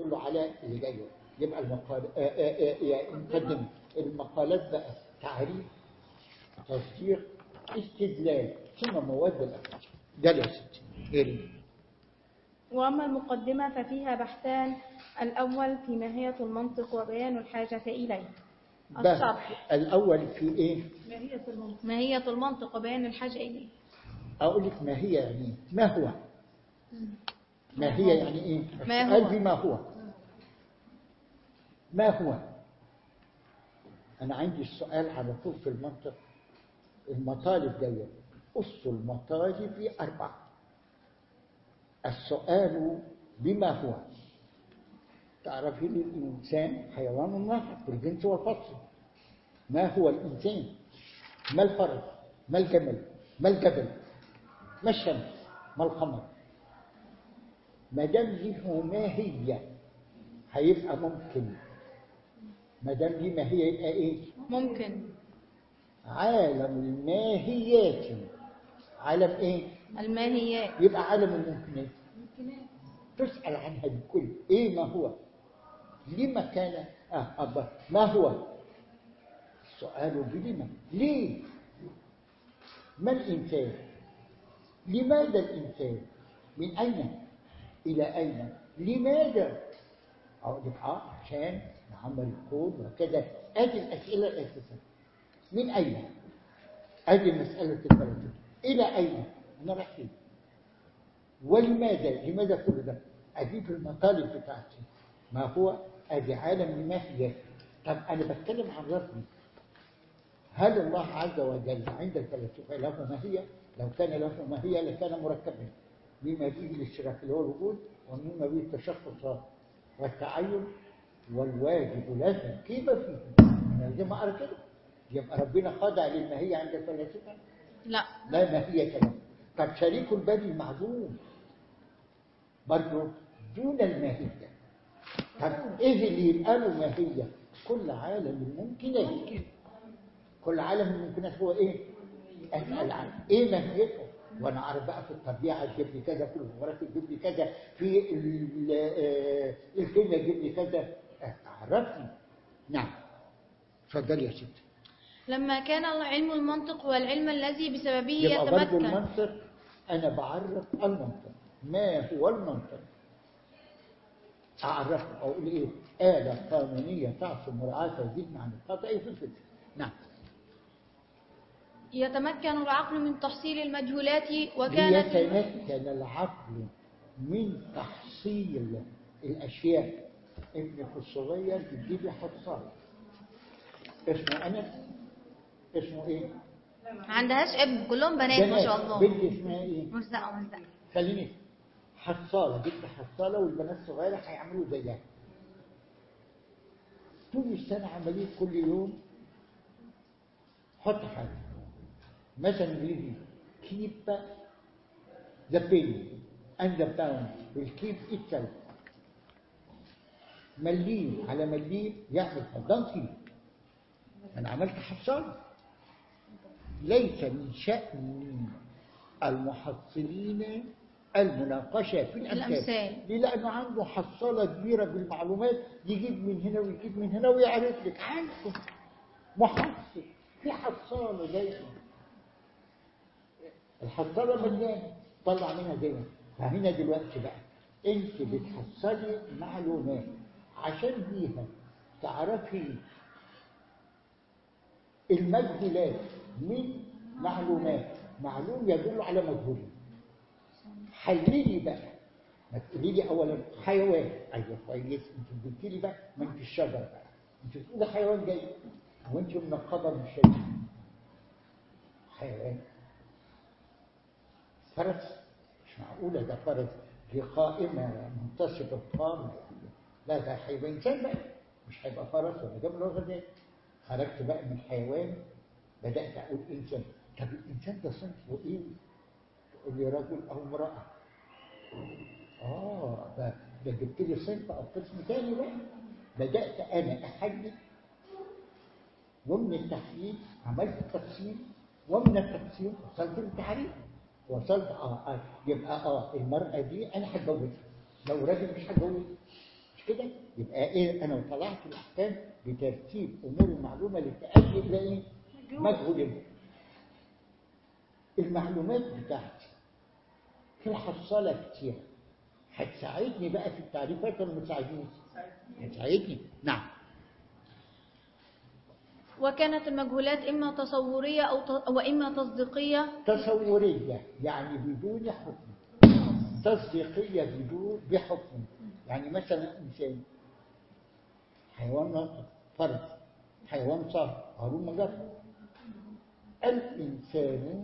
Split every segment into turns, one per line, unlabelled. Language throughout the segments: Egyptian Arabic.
تقول له علاء اللي جاي يبقى المقال آه آه آه يعني نقدم المقالات بقى تعريف تصديق استدلال ثم مواد الأفعال ده يا ستي غير
وأما المقدمة ففيها بحثان الأول في ماهية المنطق وبيان الحاجة إليه الشرح
الأول في إيه؟
ماهية المنطق وبيان الحاجة إليه
أقول لك ما هي يعني إيه؟ ما هو ما هي يعني إيه
ما هو؟
قلبي ما هو ما هو أنا عندي السؤال على طول في المنطق المطالب دي أس المطالب في أربعة السؤال بما هو تعرفين الإنسان حيوان ناطق بالجنس والفصل ما هو الإنسان ما الفرس ما الجمل ما الجبل ما الشمس ما القمر ما دام له ماهية هيبقى ممكن ما دام ليه ماهية يبقى ايه
ممكن
عالم الماهيات عالم ايه
الماهيات
يبقى عالم الممكنات تسأل عنها بكل ايه ما هو لما كان اه أبا ما هو السؤال بلما ليه ما الإنسان لماذا الإنسان من أين إلى أين لماذا أقول لك آه عشان نعمل الكون وكذا هذه الأسئلة الأساسية من أين هذه المسألة الثلاثة إلى أين نروح فين ولماذا لماذا كل ده أجيب المطالب بتاعتي ما هو أدي عالم الماهية طب أنا بتكلم عن ربي هل الله عز وجل عند الفلاسفة له ماهية لو كان له ماهية لكان مركبا مما فيه الاشتراك اللي هو الوجود ومما فيه التشخص والتعين والواجب لازم كيف فيه أنا زي ما أرى كده يبقى ربنا خاضع للماهية عند الفلاسفة
لا
لا ماهية له طب شريك البدي معدوم برضه دون الماهية طب ايه اللي يبقى له ماهية كل عالم الممكنات كل عالم الممكنات هو ايه اسال عنه ايه ماهيته وانا اعرف بقى في الطبيعه تجيب لي كذا في الجغرافيا تجيب لي كذا في ال- آه، الكيمياء تجيب لي كذا آه، عرفني نعم اتفضلي يا ستي
لما كان علم المنطق هو العلم الذي بسببه
يبقى برضه
يتمكن
المنطق انا بعرف المنطق ما هو المنطق اعرف اقول ايه آلة قانونية تعصي مراعاة وجود معنى الخطأ في الفكر نعم
يتمكن العقل من تحصيل المجهولات وكانت
ليتمكن العقل من تحصيل الاشياء ابنك الصغير بتجيب لي حصان اسمه انس اسمه ايه؟
ما عندهاش ابن كلهم بنات ما شاء الله
بنت اسمها ايه؟
مرزقة مرزقة
خليني حصالة جبت حصالة والبنات الصغيرة هيعملوا زيها طول السنة عملية كل يوم حط حاجة مثلا يجي keep the pen and the pound will keep itself مليم على مليم يعمل فضان keep أنا عملت حصالة ليس من شأن المحصلين المناقشة في الأمثال
الأمثال.
ليه؟ لأنه عنده حصالة كبيرة بالمعلومات يجيب من هنا ويجيب من هنا ويعرف لك عنده محصل في حصالة دايما الحصالة مليانة طلع منها دايما فهنا دلوقتي بقى انت بتحصلي معلومات عشان بيها تعرفي المجهولات من معلومات معلوم يدل على مجهول حللي بقى ما تقولي لي اولا حيوان ايوه كويس انت قلت لي بقى ما انت الشجر بقى انت بتقولي حيوان جاي وانت منقبه من شيء حيوان فرس مش معقوله ده فرس دي قائمه منتصبه قامه لا ده هيبقى انسان بقى مش هيبقى فرس ولا جمل ولا غزال خرجت بقى من حيوان بدات اقول انسان طب الانسان ده صنفه ايه؟ تقول لي رجل او امراه اه ده ده جبت لي صنف او قسم تاني بقى بدات انا احدد ومن التحليل عملت تقسيم ومن التقسيم وصلت للتعريف وصلت اه, آه يبقى اه المرأة دي انا هتجوزها لو راجل مش هتجوزها مش كده يبقى ايه انا طلعت الاحكام بترتيب امور المعلومه لتؤدي الى ايه مجهول المعلومات بتاعتي في الحصاله كتير هتساعدني بقى في التعريفات ولا ما تساعدنيش هتساعدني نعم
وكانت المجهولات إما تصورية أو ت... وإما تصديقية
تصوريه يعني بدون حكم تصديقيه بدون بحكم يعني مثلا انسان حيوان ناطق فرد حيوان صار هارون مجرد الإنسان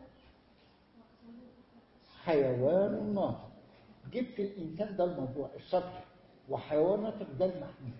حيوان ناطق جبت الإنسان ده الموضوع السطح وحيوان ناطق ده المحمول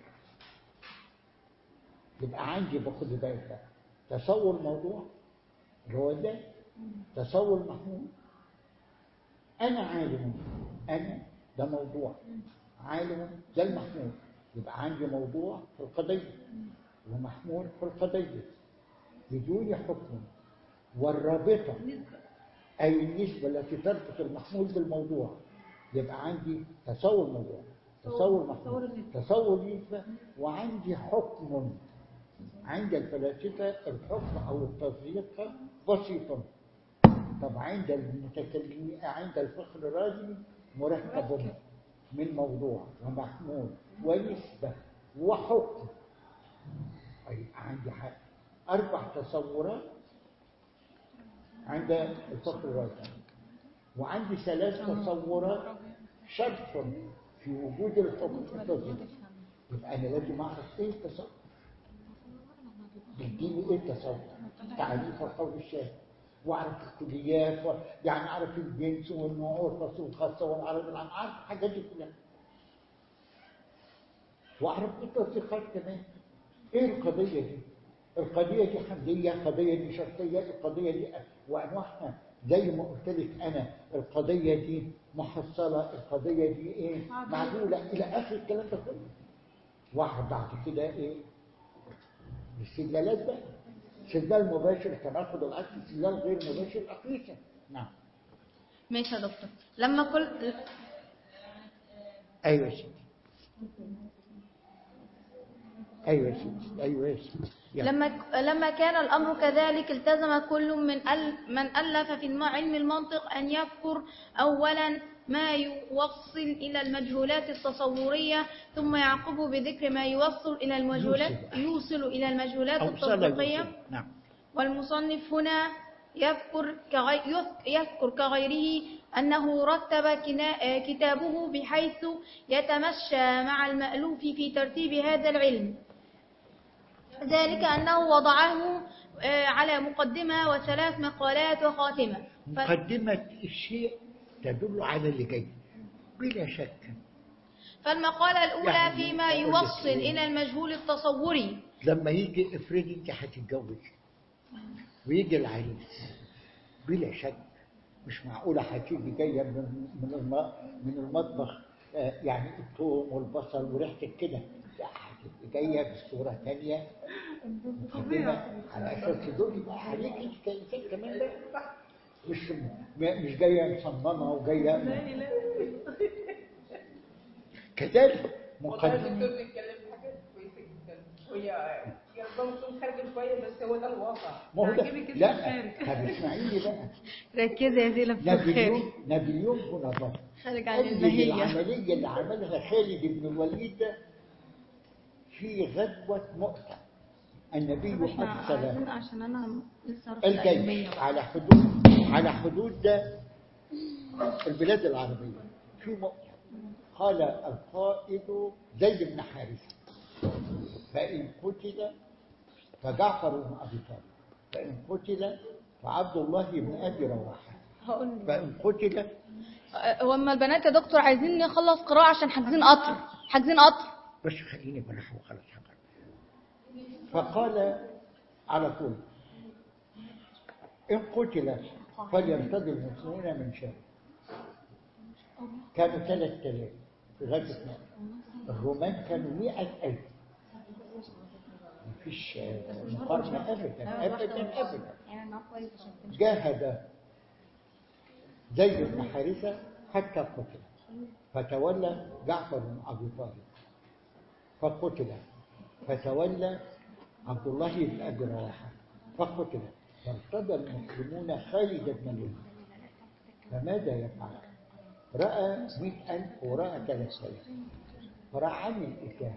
يبقى عندي باخد بالك بقى تصور موضوع اللي هو ده تصور محمول أنا عالم أنا ده موضوع عالم ده المحمول يبقى عندي موضوع في القضية ومحمول في القضية بدون حكم والرابطة أي النسبة التي تربط المحمول بالموضوع يبقى عندي تصور موضوع تصور محمول تصور نسبة وعندي حكم عند الفلاسفة الحكم أو التصديق بسيط طب عند المتكلمين عند الفقه الرازي مركب من موضوع ومحمول ونسبة وحكم أي عندي حق أربع تصورات عند الفقه الرازي وعندي ثلاث تصورات شرط في وجود الحكم التصديق يبقى أنا لازم أعرف إيه التصور بيديني إيه التصور تعريف القول الشاذ واعرف الكليات و... يعني اعرف الجنس والنوع والفصل الخاصه والعرض العام اعرف الحاجات دي كلها واعرف التصديقات كمان ايه القضيه دي القضيه دي حمديه القضيه دي شرطيه القضيه دي وانواعها زي ما قلت لك انا القضيه دي محصله القضيه دي ايه معدوله الى اخر الكلام ده كله واحد بعد كده ايه الاستدلالات بقى استدلال مباشر تناقض العكس استدلال غير مباشر أقيسة نعم
ماشي يا دكتور لما قلت
أيوة يا سيدي أيوة يا سيدي أيوة يا سيدي يلا.
لما لما كان الأمر كذلك التزم كل من أل من ألف في الم- علم المنطق أن يذكر أولا ما يوصل إلى المجهولات التصورية ثم يعقبه بذكر ما يوصل إلى المجهولات
يوصل.
يوصل إلى المجهولات
أوصل
التصديقية
يوصل. نعم
والمصنف هنا يذكر كغي... يذ- يذكر كغيره أنه رتب كنا- آه، كتابه بحيث يتمشى مع المألوف في ترتيب هذا العلم ذلك أنه وضعه آه، على مقدمة وثلاث مقالات وخاتمة ف...
مقدمة الشيء تدل على اللي جاي بلا شك
فالمقالة الأولى
يعني
فيما
أقول لك
يوصل
إيه؟
إلى المجهول التصوري
لما يجي افرضي انت هتتجوز ويجي العريس بلا شك مش معقولة هتيجي جاية من من الم- من المطبخ آه، يعني الثوم والبصل وريحة كده لا هتبقى جاية بصورة تانية مقدمة على أساس دول يبقى عليك أنت كإنسان كمان بقى مش م- مش جاية مصممة وجاية كذلك
والله
مقدمة
الدكتور بيتكلم في حاجات كويسه جدا وهي هي ربما تكون خارجه شويه بس هو ده الواقع
ما هو ده
عاجبك انت
لا
الخارج.
طب اسمعيني بقى
ركزي يا زينب في الخارج
نابليون نابليون بونابرت
خارج عن
قال لي
المهية
العملية اللي عملها خالد بن الوليد ده في غزوة مؤتة النبي
احنا
أرسل
عايزين عشان أنا لسه رحت
الجيش
العلمية بقى.
على حدود على حدود ده البلاد العربية في مؤتة قال القائد زيد بن حارثة فإن قتل فجعفر بن أبي طالب فإن قتل فعبد الله بن أبي رواحة
هقول له.
فإن قتل
هو اما البنات يا دكتور عايزين نخلص قراءة عشان حاجزين قطر حاجزين قطر
بس خليني بنحو خلاص حقا فقال على طول إن قتل فليرتد المسلمون من شر كانوا ثلاث آلاف في غزوة مؤتة الرومان كانوا مئة ألف مفيش مقارنة أبدا أبدا أبدا جاهد زيد بن حارثة حتى قتل فتولى جعفر بن أبي طالب فقتل فتولى عبد الله بن أبي رواحة فقتل فارتدى المسلمون خالد بن الوليد فماذا يفعل؟ رأى مئة ألف ورأى ثلاثة آلاف فراح عامل إتاهة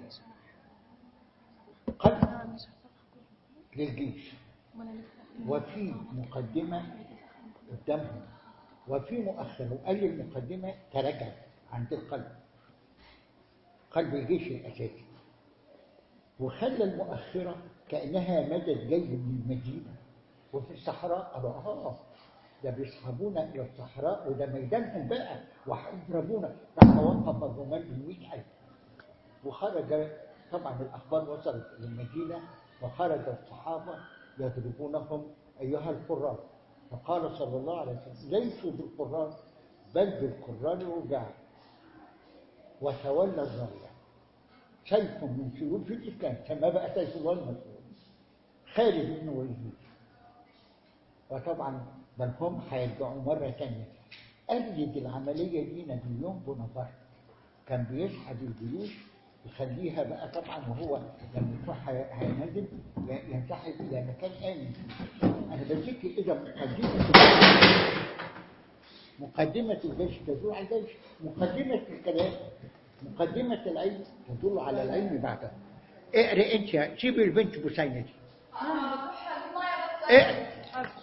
قلب للجيش وفي مقدمة قدامهم وفي مؤخر وقال المقدمة تراجع عند القلب قلب الجيش الأساسي وخلى المؤخرة كأنها مدد جاي من المدينة وفي الصحراء قالوا آه ده بيسحبونا إلى الصحراء وده ميدانهم بقى وهيضربونا راح وقف الرومان بالمئة ألف وخرج طبعا الأخبار وصلت إلى المدينة وخرج الصحابة يضربونهم أيها القراء فقال صلى الله عليه وسلم ليسوا بالقراء بل بالقراء الرجال وتولى الراية سيف من سيوف الإسلام كما بقى سيف الله المسلول خالد بن وليد وطبعا بل هم هيرجعوا مرة ثانية أجد العملية دي نابليون بونابرت كان بيسحب الجيوش يخليها بقى طبعا وهو لما يكون هي- هينزل ي- ينسحب إلى مكان آمن أنا بديك إذا مقدمة مقدمة الجيش تدل على الجيش مقدمة الكلام مقدمة العلم تدل على العلم بعدها اقرأ انت سيب البنت بوسينة دي اقرأ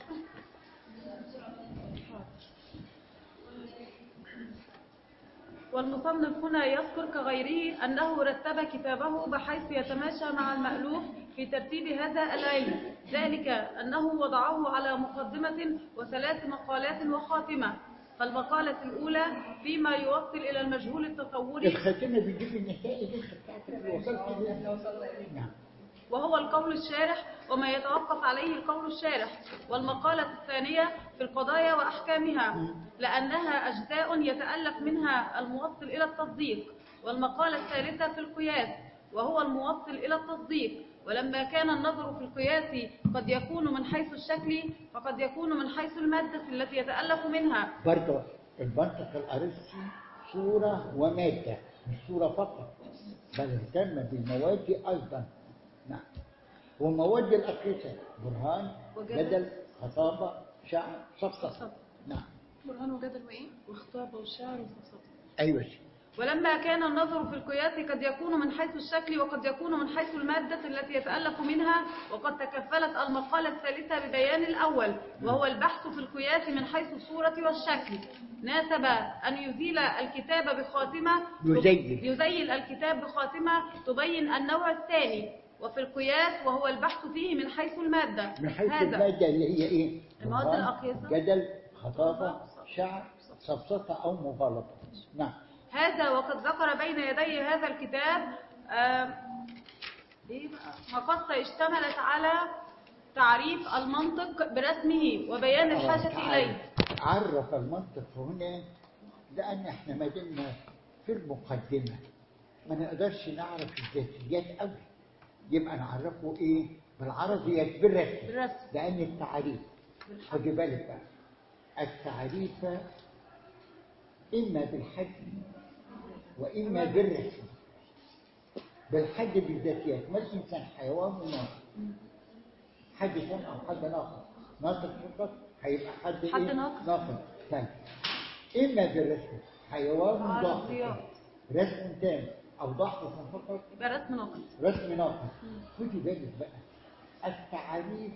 والمصنف هنا يذكر كغيره أنه رتب كتابه بحيث يتماشى مع المألوف في ترتيب هذا العلم ذلك أنه وضعه على مقدمة وثلاث مقالات وخاتمة فالمقالة الأولى فيما يوصل إلى المجهول التصوري
الخاتمة بتجيب النتائج بتاعتك اللي وصلت لها نعم
وهو القول الشارح وما يتوقف عليه القول الشارح والمقالة الثانية في القضايا وأحكامها لأنها أجزاء يتألف منها الموصل إلى التصديق والمقالة الثالثة في القياس وهو الموصل إلى التصديق ولما كان النظر في القياس قد يكون من حيث الشكل فقد يكون من حيث المادة التي يتألف منها
برضه المنطق الأرسطي صورة ومادة مش صورة فقط بل اهتم بالمواد أيضا نعم ومواد الأقيسة برهان
وجدل.
جدل خطابة شعر صفصفة نعم
برهان وجدل وإيه؟ وخطابة وشعر وفصل
أيوة شيء.
ولما كان النظر في القياس قد يكون من حيث الشكل وقد يكون من حيث المادة التي يتألف منها وقد تكفلت المقالة الثالثة ببيان الأول وهو البحث في القياس من حيث الصورة والشكل ناسب أن يزيل الكتاب بخاتمة
يزيل.
يزيل الكتاب بخاتمة تبين النوع الثاني وفي القياس وهو البحث فيه من حيث المادة
من حيث
هذا
المادة اللي هي إيه؟
المواد
برهان،
الأقيسة.
جدل خطابة شعر صفصفة أو مغالطة نعم
هذا وقد ذكر بين يدي هذا الكتاب آم، إيه بقى؟ مقصة اشتملت على تعريف المنطق برسمه وبيان الحاجة
تعال.
إليه
عرف المنطق هنا لأن احنا ما دمنا في المقدمة ما نقدرش نعرف الذاتيات قوي يبقى نعرفه ايه بالعربية بالرسم
بالرسم.
لأن التعريف خدي بالك بقى التعريف إما بالحد وإما بالرسم بالحد بالذاتيات ما الإنسان حيوان وناقص حد ثاني أو حد ناقص ناقص فقط هيبقى حد
حد
إيه؟
ناقص.
ناقص طيب إما بالرسم حيوان
عرضيات.
ضعف رسم تام أو ضعف فقط
يبقى رسم ناقص
رسم ناقص خدي بالك بقى التعريف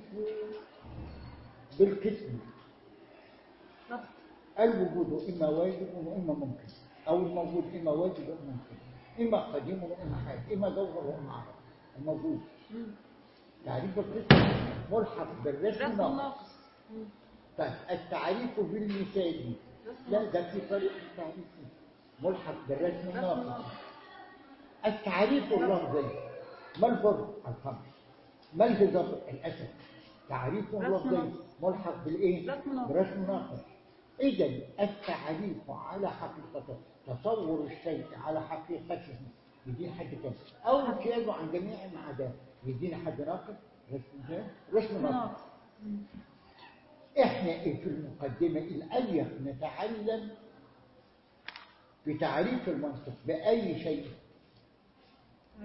بالقسم
نفس
الوجود إما واجب وإما ممكن أو الموجود إما واجب وإما ممكن إما قديم وإما حادث إما جوهر وإما عرض الموجود تعريف القسم ملحق بالرسم
رسم
ناقص
ناقص مم.
طيب التعريف بالمثال لا ده في طريق التعريف ملحق بالرسم
رسم
ناقص
ناقص
التعريف اللفظي ما البر الخمر ما الهزار الاسد تعريف
رسم
لفظي
ناقص.
ملحق بالايه
رسم ناقص.
برسم ناقص اذا التعريف على حقيقته تصور الشيء على حقيقته يدين حد تاني او امتيازه عن جميع ما عداه يدينا حد ناقص رسم جاي رسم ناقص
ناقص
احنا إيه في المقدمة الأليق نتعلم بتعريف المنطق بأي شيء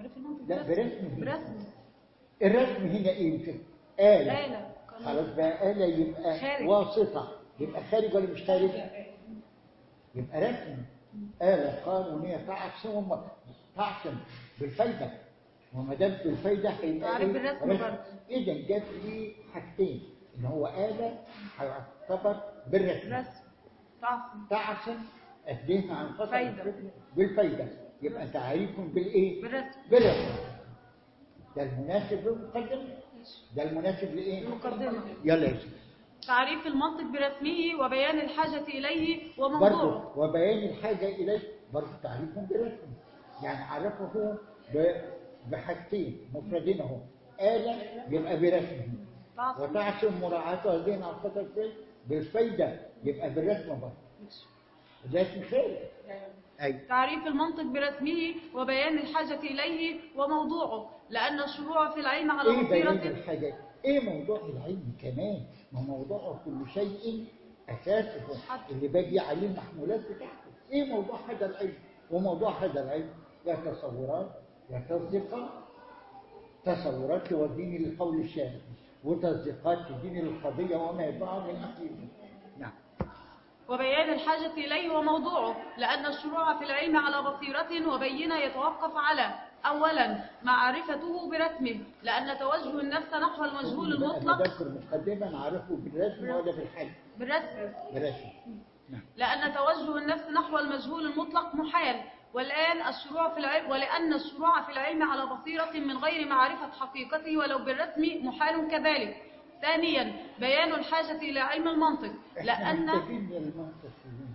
تعريف المنطق
لا برسمه
برسم
الرسم هنا ايه مش آلة
آلة
خلاص بقى آلة يبقى
خارج.
واسطة يبقى خارج ولا مش خارج؟ يبقى رسم آلة قانونية تعصم تعصم بالفايدة وما دام بالفايدة هيبقى
تعرف
إيه؟
بالرسم برضه.
إذا جاب لي حاجتين إن هو آلة هيعتبر بالرسم
رسم تعصم
تعصم أديها عن خطأ
فايدة.
الفكر بالفايدة يبقى تعريف بالإيه؟
بالرسم
بالرسم ده المناسب للمقدمة ده المناسب لإيه؟
المقدمة
يلا يا سيدي
تعريف المنطق برسمه وبيان الحاجة إليه
برضه
وموضوعه
وبيان الحاجة إليه برضه تعريف برسم يعني عرفه ب- بحاجتين مفردين اهو آلة يبقى برسمه
تعصم
وتعصم مراعاة هذين على خطر الفعل بالفايدة يبقى بالرسم برضه الرسم خير أي
تعريف المنطق برسمه وبيان الحاجة إليه وموضوعه لأن الشروع في العلم على
ايه بيان
بصيرة
الحاجات ايه موضوع العلم كمان ما موضوع كل شيء اساسه اللي باجي عليه المحمولات بتاعته ايه موضوع هذا العلم وموضوع هذا العلم يا تصورات يا تصديقات تصورات توديني للقول الشارع وتصديقات تديني للقضيه وما يطلع من عقيده نعم
وبيان الحاجة إليه وموضوعه لأن الشروع في العلم على بصيرة وبينة يتوقف على أولا معرفته برسمه لأن توجه النفس نحو المجهول
أنا
المطلق
بذكر مقدمه نعرفه بالرسم ولا بالحل
بالرسم
بالرسم نعم
لأن توجه النفس نحو المجهول المطلق محال والآن الشروع في العلم ولأن الشروع في العلم على بصيرة من غير معرفة حقيقته ولو بالرسم محال كذلك ثانيا بيان الحاجة إلى علم المنطق
احنا
لأن
محتاجين للمنطق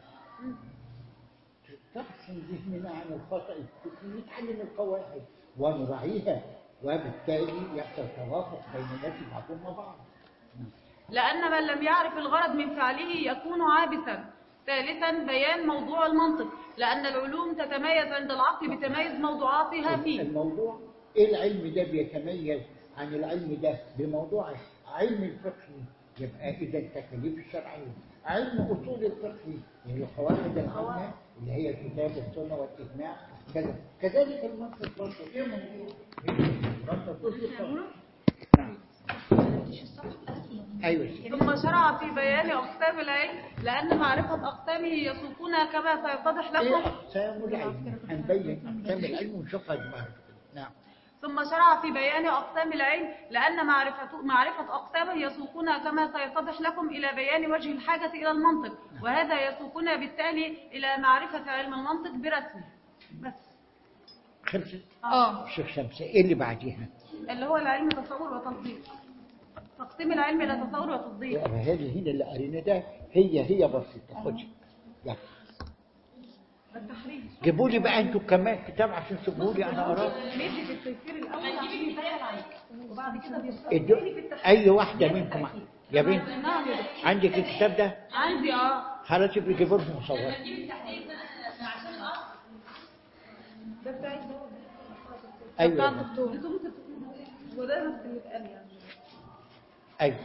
تحسن ذهننا عن الخطأ الفكري نتعلم القواعد ونراعيها وبالتالي يحصل توافق بين الناس بعضهم وبعض
لأن من لم يعرف الغرض من فعله يكون عابثا ثالثا بيان موضوع المنطق لأن العلوم تتميز عند العقل بتميز موضوعاتها فيه
الموضوع ايه العلم ده بيتميز عن العلم ده بموضوع علم الفقه يبقى اذا التكاليف الشرعيه علم اصول الفقه اللي هي القواعد العامه اللي هي الكتاب والسنه والاجماع كذا كذلك المنطق برضه ايه موضوع؟ منطق كل الفقه. نعم ايوه
ثم شرع في بيان أقسام العلم لأن معرفة أقسامه يسوقنا كما سيتضح
ايه
لكم
اقسام العلم هنبين اقسام العلم ونشوفها دماغ نعم
ثم شرع في بيان أقسام العلم لأن معرفة, معرفة أقسامه يسوقنا كما سيتضح لكم إلى بيان وجه الحاجة إلى المنطق وهذا يسوقنا بالتالي إلى معرفة علم المنطق برسمه بس
خلصت
اه
شيخ شمس ايه اللي بعديها؟
اللي هو العلم تصور وتصديق تقسيم العلم إلى تصور وتصديق
يبقى هذه هنا اللي قرينا ده هي هي بسيطه خدي يلا
التحرير
جيبوا لي بقى انتوا كمان كتاب عشان تسيبوه لي انا اقراه
مدي في التيسير الأول عشان يسهل عليك وبعد كده بيشرح
ادوا-
تاني في التحرير
اي واحده منكم يا بنت
نعم يا دكتور.
عندك الكتاب ده
عندي اه
خلاص يبقى جيبوا لهم مصور
ده بتاعي
بتاع
ايوه
الدكتور
انتوا ممكن تكونوا هو ده نفس اللي اتقال يعني
ايوه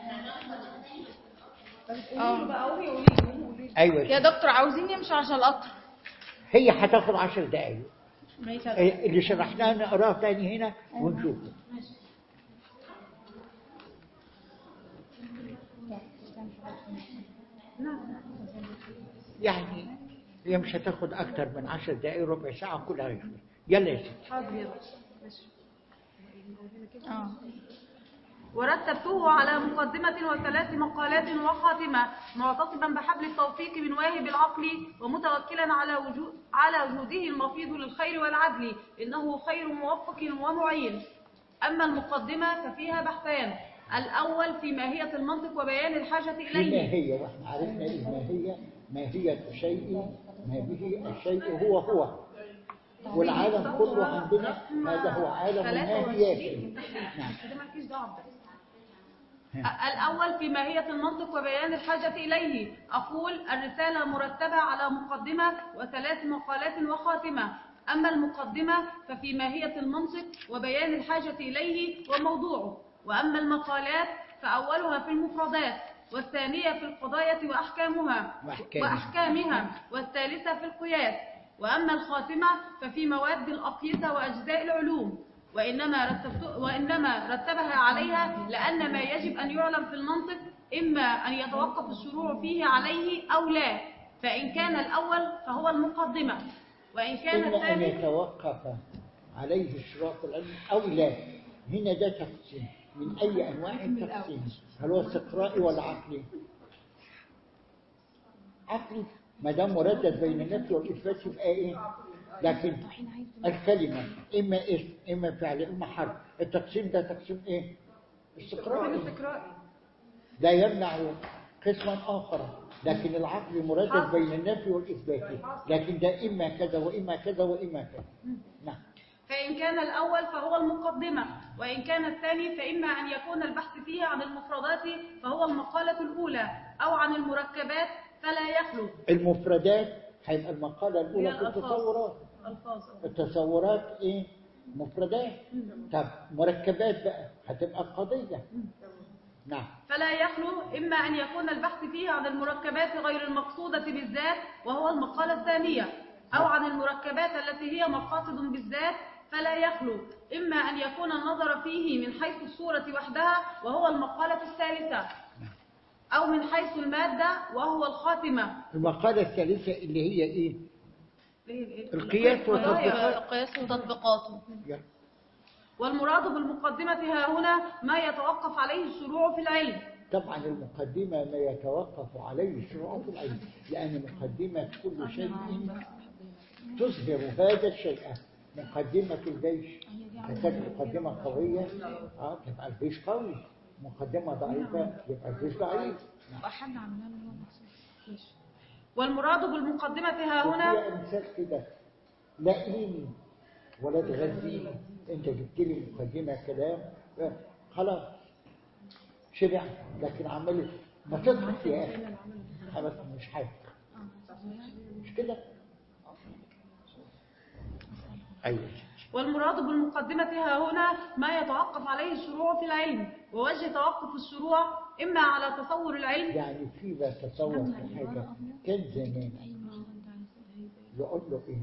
قولي له بقى قومي قولي له قولي له
ايوه
يا دكتور عاوزين نمشي عشان القطر
هي هتاخد عشر دقايق
ماشي يا
إيه اللي شرحناه نقراه تاني هنا ونشوفه يعني هي مش هتاخد اكتر من عشر دقايق ربع ساعه كلها يخلص يلا يا ستي
حاضر يا دكتور ماشي
اه
ورتبته على مقدمة وثلاث مقالات وخاتمة معتصما بحبل التوفيق من واهب العقل ومتوكلا على وجود على وجوده المفيض للخير والعدل إنه خير موفق ومعين أما المقدمة ففيها بحثان الأول في ماهية المنطق وبيان الحاجة
في
إليه
ماهية واحنا عرفنا ايه ماهية ماهية الشيء ما به الشيء هو هو والعالم كله عندنا هذا هو عالم الماهيات نعم
ده مالكيش دعوة بده. الأول في ماهية المنطق وبيان الحاجة إليه أقول الرسالة مرتبة على مقدمة وثلاث مقالات وخاتمة أما المقدمة ففي ماهية المنطق وبيان الحاجة إليه وموضوعه وأما المقالات فأولها في المفردات والثانية في القضايا وأحكامها
وأحكامها.
وأحكامها والثالثة في القياس وأما الخاتمة ففي مواد الأقيسة وأجزاء العلوم وإنما, رتبت وإنما رتبها عليها لأن ما يجب أن يعلم في المنطق إما أن يتوقف الشروع فيه عليه أو لا فإن كان الأول فهو المقدمة وإن كان
إما أن
الثاني
يتوقف عليه الشراط العلم أو لا هنا ده تقسيم من أي أنواع التقسيم هل هو استقرائي ولا عقلي؟ عقلي ما دام مردد بين النفي والإثبات يبقى إيه؟ لكن الكلمة إما اسم إما فعل إما حرف التقسيم ده تقسيم إيه؟ استقرائي
استقرائي
لا يمنع قسما آخر لكن العقل مردد بين النفي والإثبات لكن ده إما كذا وإما كذا وإما كذا نعم
فإن كان الأول فهو المقدمة وإن كان الثاني فإما أن يكون البحث فيه عن المفردات فهو المقالة الأولى أو عن المركبات فلا يخلو
المفردات هيبقى المقالة الأولى
هي
في
الألفاظ.
التصورات
ألفاظ
التصورات إيه؟ مفردات طب مركبات بقى هتبقى قضية نعم
فلا يخلو إما أن يكون البحث فيه عن المركبات غير المقصودة بالذات وهو المقالة الثانية أو عن المركبات التي هي مقاصد بالذات فلا يخلو إما أن يكون النظر فيه من حيث الصورة وحدها وهو المقالة الثالثة أو من حيث المادة وهو الخاتمة
المقالة الثالثة اللي هي إيه؟ القياس والتطبيقات
القياس وتطبيقاته
يلا.
والمراد بالمقدمة ها هنا ما يتوقف عليه الشروع في العلم
طبعا المقدمة ما يتوقف عليه الشروع في العلم لأن مقدمة كل شيء تظهر هذا الشيء مقدمة الجيش كانت مقدمة قوية اه تبقى الجيش قوي مقدمة ضعيفة يبقى الجيش ضعيف
وحد عملنا له مخصوص
والمراد بالمقدمة ها هنا
وفيها مثال كده لاقيني ولا تغذيني انت جبت لي مقدمة كلام آه، خلاص شبع لكن عمال ما تضحك يا اخي خلاص مش حاجة مش كده ايوه
والمراد بالمقدمة ها هنا ما يتوقف عليه الشروع في العلم ووجه توقف الشروع إما على تصور العلم
يعني في بقى تصور في حاجة كان زمان يقول له ايه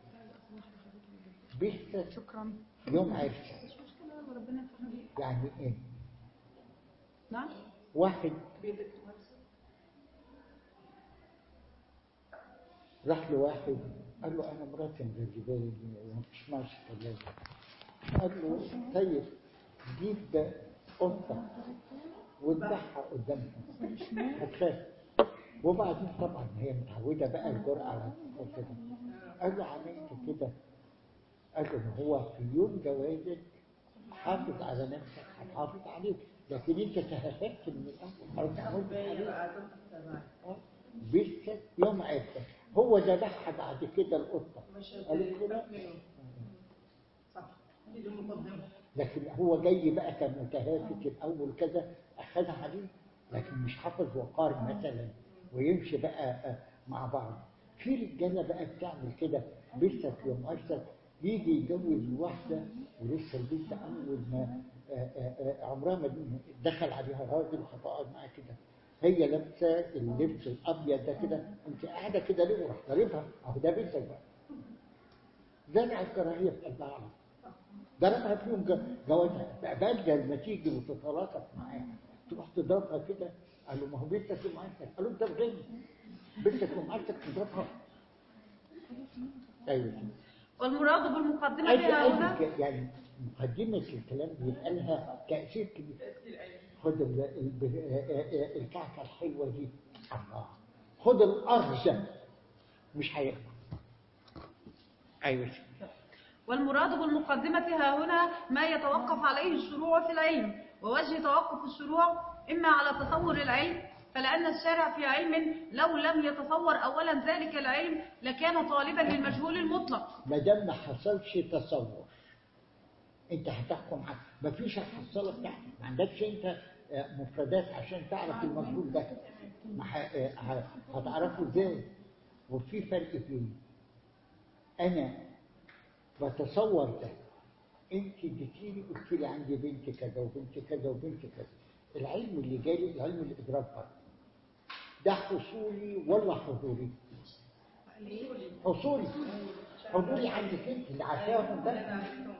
بيت
شكرا
يوم عرسة يعني ايه
نعم
واحد راح لواحد قال له انا مراتي مجذباني وما بتسمعش كلامي قال له طيب جيب قطه واذبحها قدامها هتخاف وبعدين طبعا هي متعوده بقى الجرأة على القطه ده قال له عملت كده قال له هو في يوم جوازك حافظ على نفسك هتحافظ عليك لكن انت تهافت من الاول او تعودت عليك آه. بيتك يوم عدة هو ذبحها بعد كده القطه قالت له لا
صح دي المقدمة
لكن هو جاي بقى كان متهافت الاول كذا اخذها عليه لكن مش حافظ وقار مثلا ويمشي بقى آه، مع بعض في رجاله بقى بتعمل كده لسه في يوم عرسك يجي يتجوز واحده ولسه البنت اول ما آه، آه، آه، عمرها ما دخل عليها راجل هتقعد معاه كده هي لابسه اللبس الابيض ده كده انت قاعده كده ليه وراح ضاربها اهو ده بنتك بقى زرع الكراهيه في قلبها على طول. ضربها في يوم ج- جوازها بقى بدل ما تيجي وتتلاطف معاها تروح تضربها كده قال له ما هو بنتك يوم عرسك قالوا انت بغني بنتك يوم عرسك تضربها ايوه
والمراد بالمقدمة
أي
ها هنا
أي يعني مقدمة الكلام بيبقى لها تأثير كبير خد ال- ال- الكعكة الحلوة دي الله خد الأرض ده مش هياكل أيوه
والمراد بالمقدمة ها هنا ما يتوقف عليه الشروع في العلم ووجه توقف الشروع إما على تصور العلم فلأن الشارع في علم لو لم يتصور أولا ذلك العلم لكان طالبا للمجهول المطلق
ما دام ما حصلش تصور انت هتحكم على ما فيش هتحصلك تحت ما عندكش انت آه، مفردات عشان تعرف المجهول ده ما ح- آه، ه- هتعرفه ازاي وفي فرق بين انا بتصور ده انت اديتيني قلت لي عندي بنت كذا وبنت كذا وبنت كذا العلم اللي جالي العلم الادراك بقى ده حصولي ولا حضوري حصولي حضوري عندك انت اللي عارفاهم ده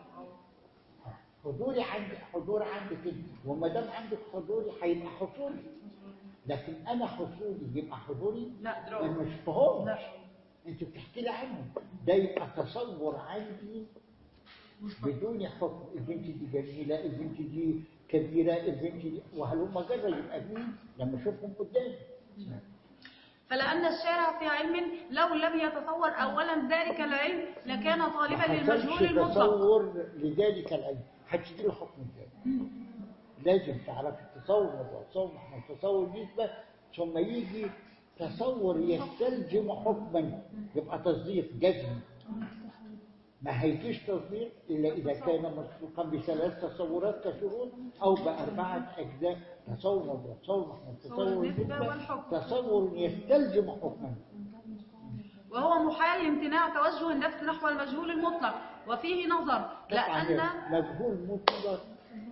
حضوري عندك حضور عندك انت وما دام عندك حضوري هيبقى حصولي لكن انا حصولي يبقى حضوري
لا
انا مش فهمش انت بتحكي لي عنهم ده يبقى تصور عندي بدون حكم البنت دي جميله البنت دي كبيره البنت دي وهلم جرى يبقى مين لما اشوفهم قدامي
فلأن الشارع في علم لو لم يتصور أولا ذلك العلم لكان
ما
طالبا
حصلش
للمجهول المطلق
تصور لذلك العلم هتدي له حكم ازاي لازم تعرف التصور والتصور والتصور نسبة ثم يجي تصور يستلزم حكما يبقى تصديق جزم ما هيجيش تصديق إلا إذا كان مسبوقا بثلاث تصورات كشروط أو بأربعة أجزاء تصور وتصور تصور
النسبة
نسبة
والحكم.
تصور يستلزم حكما
وهو محال لامتناع توجه النفس نحو المجهول المطلق وفيه نظر لأن
طبعا مجهول مطلق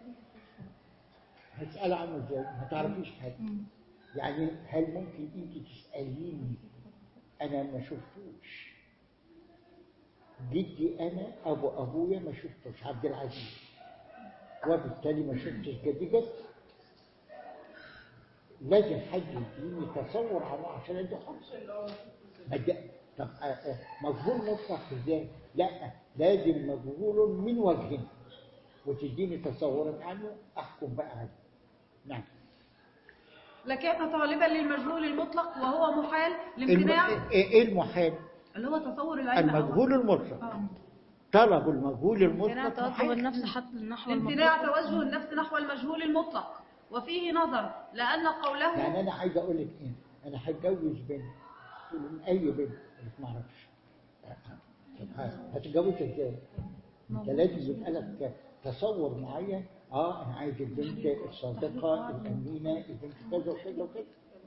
هتسأل عنه ازاي ما تعرفيش حاجة يعني هل ممكن انت تسأليني انا ما شفتوش جدي انا ابو ابويا ما شفتوش عبد العزيز وبالتالي ما شفتش جدي جد لازم حد يديني تصور عنه عشان ادي حكم ما ده- طب آه، آه، مجهول مطلق ازاي؟ لا لازم مجهول من وجه وتديني تصورا عنه احكم بقى عليه نعم
لكان طالبا للمجهول المطلق وهو محال
الم...
لامتناع
ايه إيه المحال؟
اللي هو تصور العلم
المجهول المطلق
آه.
طلب المجهول
امتناع
المطلق
توجه
محال.
النفس حتى نحو
لامتناع
المطلوب
توجه النفس نحو المجهول المطلق وفيه نظر لأن قوله
يعني انا عايز اقول لك ايه؟ انا هتجوز بنت تقول لي اي بنت قلت ما اعرفش طب ه- هتتجوز ازاي؟ انت لازم يبقى لك تصور معين اه انا عايز البنت الصادقه الامينه البنت كذا وكذا وكذا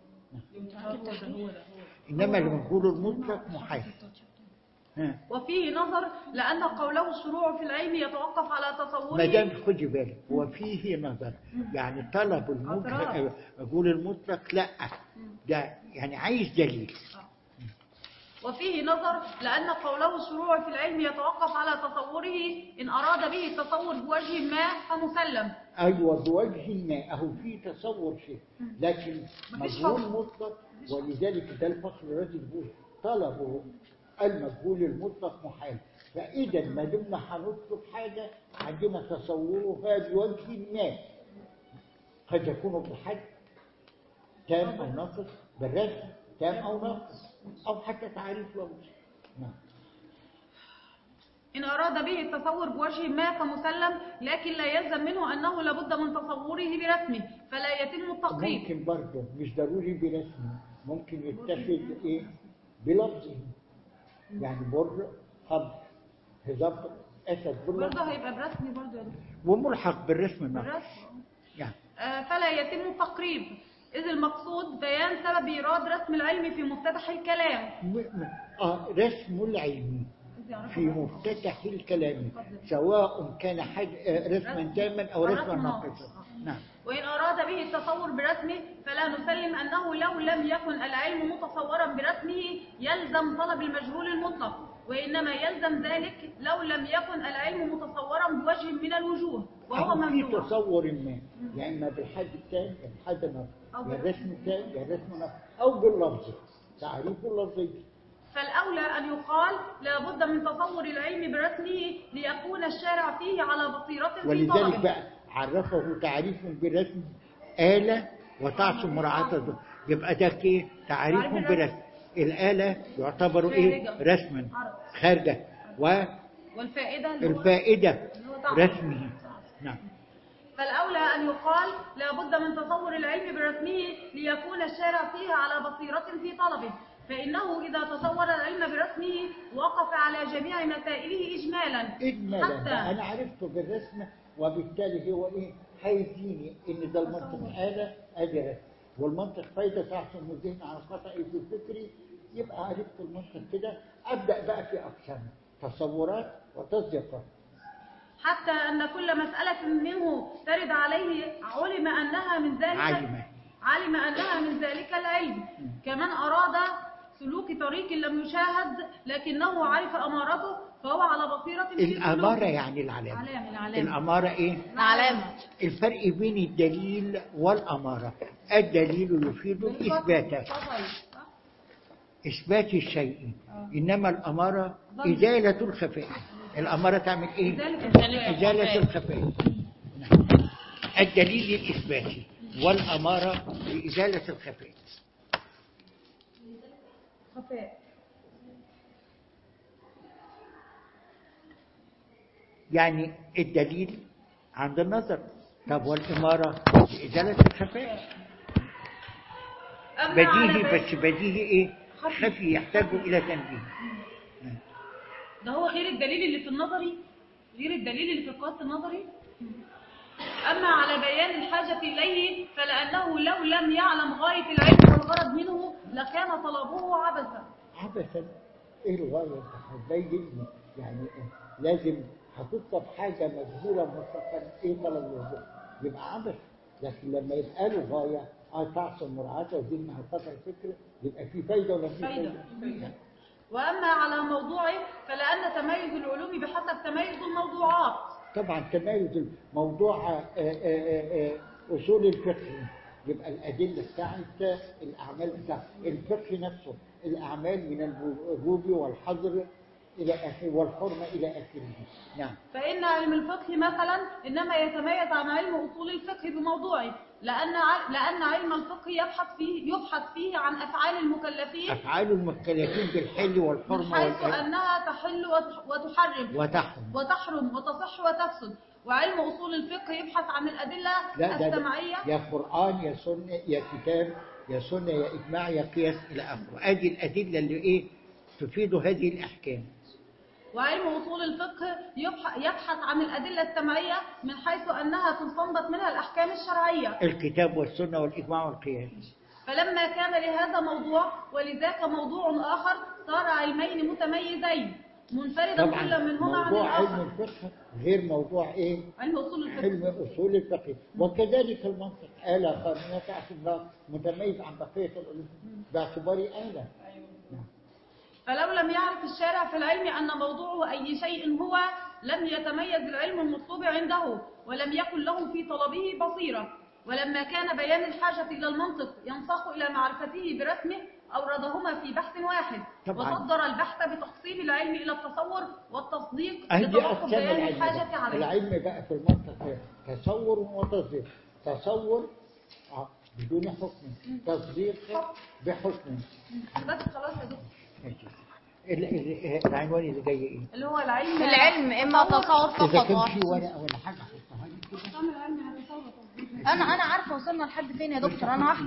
انما المجهول المطلق محال ها
وفيه نظر لأن قوله الشروع في العلم يتوقف على تصوره
ما دام خدي بالك وفيه نظر يعني طلب المطلق
أطراف.
مجهول المطلق لا ده يعني عايز دليل
وفيه نظر لأن قوله الشروع في العلم يتوقف على تصوره إن أراد به التصور بوجه ما فمسلم
ايوه بوجه ما اهو في تصور شيء لكن
مفيش
مجهول
فخر.
مطلق ولذلك ده الفخر الذي يقول طلبه المجهول المطلق محال فاذا ما دمنا هنطلب حاجه عندنا تصورها بوجه ما قد يكون بالحد تام او ناقص بالرسم تام او ناقص او حتى تعريف لفظي نعم
إن أراد به التصور بوجه ما فمسلم لكن لا يلزم منه أنه لابد من تصوره برسمه فلا يتم التقريب
ممكن برضه مش ضروري برسمه ممكن يتخذ ايه بلفظه يعني بر حب هزار اسد
برضه
باللفظ
هيبقى برسمي برضه يا دكتور.
وملحق بالرسم النقص
بالرسم
يعني
آه، فلا يتم التقريب إذ المقصود بيان سبب إيراد رسم العلم في مفتتح الكلام
م- م- آه رسم العلم في مفتتح الكلام سواء كان حد آه، رسما تاما او
أو
رسما
رسم
ناقصا
ناقص.
نعم
وإن أراد به التصور برسمه فلا نسلم أنه لو لم يكن العلم متصورا برسمه يلزم طلب المجهول المطلق وإنما يلزم ذلك لو لم يكن العلم متصورا بوجه من الوجوه وهو
أو في
ممنوع
تصور ما يا اما بالحد التام يا بالحد النقص
أو
يا
بال-
الرسم التام يا الرسم النقص او باللفظ تعريف اللفظي
فالأولى أن يقال لا بد من تصور العلم برسمه ليكون الشارع فيه على بصيرة في
ولذلك
طلبه
بقى عرفه تعريف بالرسم آلة وتعصم مراعاة الظروف يبقى ده ايه تعريف
تعريف الرسم.
برسم الآلة يعتبر ايه
خارجة.
رسما
عرض.
خارجة
والفائدة اللي هو-
والفائدة
اللي هو تعرف.
رسمه نعم
فالأولى أن يقال لا بد من تصور العلم برسمه ليكون الشارع فيه على بصيرة في طلبه فإنه إذا تصور العلم برسمه وقف على جميع مسائله إجمالا
إجمالا بقى
حتى
أنا عرفته بالرسم وبالتالي هو إيه هيديني إن ده المنطق آلة أدي رسم والمنطق فايدة تعصم الذهن عن خطأ في الفكر يبقى عرفت المنطق كده أبدأ بقى في أقسام تصورات وتصديقات
حتى أن كل مسألة منه ترد عليه علم أنها من ذلك
علم.
علم أنها من ذلك العلم كمن أراد سلوك طريق لم يشاهد لكنه عرف أمارته فهو على بصيرة في
الأمارة
سلوكه.
يعني العلامة
علامة العلامة
الأمارة إيه؟
علامة
الفرق بين الدليل والأمارة الدليل يفيد إثباته إثبات الشيء إنما الأمارة إزالة الخفاء الأمارة تعمل إيه؟
ذلك
إزالة الخفاء نعم. الدليل الإثباتي والأمارة لإزالة الخفاء
خفاء
يعني الدليل عند النظر طب والإمارة لإزالة الخفاء
أما على
بديهي
بيان-
بس بديهي إيه؟ خفي يحتاج إلى تنبيه
ده هو غير الدليل اللي في النظري غير الدليل اللي في القياس النظري أما على بيان الحاجة إليه فلأنه لو لم يعلم غاية العلم والغرض منه لكان طلبه عبثا
عبثا ايه الغايه انت هتبين لي يعني إيه؟ لازم هتطلب حاجه مجهوله مطلقا ايه طلب الوضوء يبقى عبث لكن لما يبقى له غايه اه تعصم مراعاته وذمها قطع الفكر يبقى في فايده ولا في
فايدة.
فايده
وأما على موضوعه فلأن تميز العلوم بحسب تميز الموضوعات
طبعا تميز موضوع آه، آه، آه، آه، اصول الفقه يبقى الادله بتاعت الاعمال بتاع الفقه نفسه الاعمال من الوجوب والحظر الى اخره والحرمه الى اخره نعم
فإن علم الفقه مثلا إنما يتميز عن علم أصول الفقه بموضوعه لأن ع- لأن علم الفقه يبحث فيه يبحث فيه عن أفعال المكلفين
افعال المختلفين بالحل
من
والحرمه
حيث
والإ-
أنها تحل وت- وتحرم
وتحرم
وتحرم وتصح وتفسد وعلم أصول الفقه يبحث عن الأدلة
لا ده
السمعية
يا قرآن يا سنة يا كتاب يا سنة يا إجماع يا قياس إلى آخره أدي الأدلة اللي إيه تفيد هذه الأحكام
وعلم أصول الفقه يبح- يبحث عن الأدلة السمعية من حيث أنها تستنبط منها الأحكام الشرعية
الكتاب والسنة والإجماع والقياس
فلما كان لهذا موضوع ولذاك موضوع آخر صار علمين متميزين منفردا
طبعا
كل منهما عن
موضوع علم
الآخر
الفقه غير موضوع إيه
علم أصول الفقه
علم أصول الفقه وكذلك المنطق آلة قانونية باعتبار متميز عن بقية العلوم باعتبار آلة نعم.
فلو لم يعرف الشارع في العلم أن موضوعه أي شيء هو لم يتميز العلم المطلوب عنده ولم يكن له في طلبه بصيرة ولما كان بيان الحاجة إلى المنطق ينصح إلى معرفته برسمه أوردهما في بحث واحد
طبعاً.
وصدر البحث بتقسيم العلم إلى التصور والتصديق
أهدي
لتوقف
أقسام
بيان
العلم
الحاجة
بقى.
عليه
العلم بقى في المنطق تصور وتصديق تصور آه، بدون حكم تصديق بحكم
بس خلاص يا دكتور
ماشي. ال- ال- العنوان اللي جاي ايه؟
اللي هو العلم
العلم إما تصور
إذا
فقط
كان في
واحد.
ورقة ولا حاجة حطها لي كده
العلم هتصور
أنا أنا عارفة وصلنا لحد فين يا دكتور أنا واحدة